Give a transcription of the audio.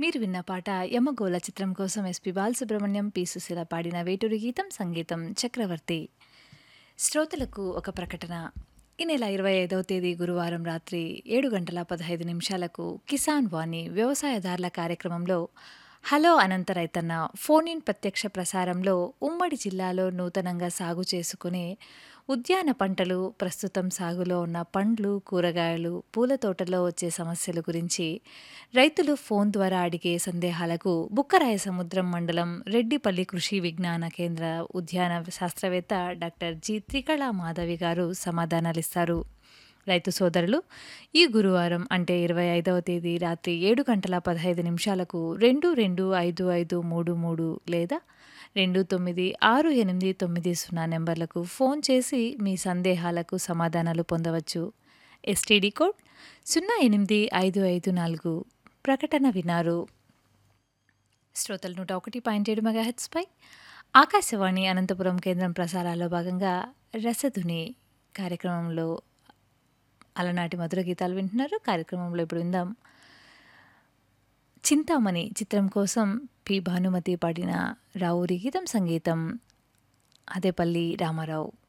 మీరు విన్న పాట యమగోళ చిత్రం కోసం ఎస్పి బాలసుబ్రహ్మణ్యం పి సుశీల పాడిన వేటూరి గీతం సంగీతం చక్రవర్తి శ్రోతలకు ఒక ప్రకటన ఈ నెల ఇరవై ఐదవ తేదీ గురువారం రాత్రి ఏడు గంటల పదహైదు నిమిషాలకు కిసాన్ వాణి వ్యవసాయదారుల కార్యక్రమంలో హలో అనంత రైతన్న ఫోన్ ఇన్ ప్రత్యక్ష ప్రసారంలో ఉమ్మడి జిల్లాలో నూతనంగా సాగు చేసుకునే ఉద్యాన పంటలు ప్రస్తుతం సాగులో ఉన్న పండ్లు కూరగాయలు పూల తోటలో వచ్చే సమస్యల గురించి రైతులు ఫోన్ ద్వారా అడిగే సందేహాలకు బుక్కరాయ సముద్రం మండలం రెడ్డిపల్లి కృషి విజ్ఞాన కేంద్ర ఉద్యాన శాస్త్రవేత్త డాక్టర్ జి త్రికళా మాధవి గారు సమాధానాలిస్తారు రైతు సోదరులు ఈ గురువారం అంటే ఇరవై ఐదవ తేదీ రాత్రి ఏడు గంటల పదహైదు నిమిషాలకు రెండు రెండు ఐదు ఐదు మూడు మూడు లేదా రెండు తొమ్మిది ఆరు ఎనిమిది తొమ్మిది సున్నా నెంబర్లకు ఫోన్ చేసి మీ సందేహాలకు సమాధానాలు పొందవచ్చు ఎస్టీడీ కోడ్ సున్నా ఎనిమిది ఐదు ఐదు నాలుగు ప్రకటన వినారు శ్రోతలు నూట ఒకటి పాయింట్ ఏడు మెగాహెట్స్పై ఆకాశవాణి అనంతపురం కేంద్రం ప్రసారాల్లో భాగంగా రసధుని కార్యక్రమంలో అలనాటి మధుర గీతాలు వింటున్నారు కార్యక్రమంలో ఇప్పుడు విందాం చింతామణి చిత్రం కోసం పి భానుమతి పాడిన రావురి గీతం సంగీతం అదేపల్లి రామారావు